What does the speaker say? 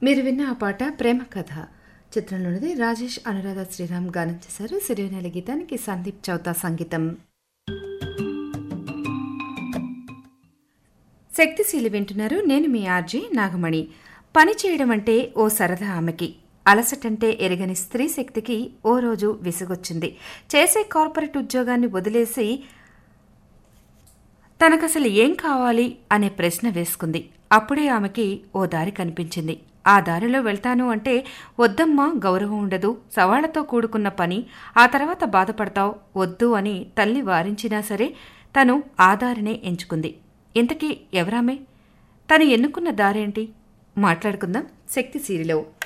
మీరు విన్న ఆ పాట ప్రేమ కథ చిత్రంలోనిది రాజేష్ అనురాధ శ్రీరామ్ గానం చేశారు సిరివెనెల గీతానికి సందీప్ చౌతా సంగీతం శక్తిశీలి వింటున్నారు నేను మీ ఆర్జీ నాగమణి పని చేయడం అంటే ఓ సరదా ఆమెకి అలసటంటే ఎరగని స్త్రీ శక్తికి ఓ రోజు విసుగొచ్చింది చేసే కార్పొరేట్ ఉద్యోగాన్ని వదిలేసి తనకసలు ఏం కావాలి అనే ప్రశ్న వేసుకుంది అప్పుడే ఆమెకి ఓ దారి కనిపించింది ఆ దారిలో వెళ్తాను అంటే వద్దమ్మా గౌరవం ఉండదు సవాళ్లతో కూడుకున్న పని ఆ తర్వాత బాధపడతావు వద్దు అని తల్లి వారించినా సరే తను ఆ దారినే ఎంచుకుంది ఇంతకీ ఎవరామే తను ఎన్నుకున్న దారేంటి మాట్లాడుకుందాం శక్తి సీరిలో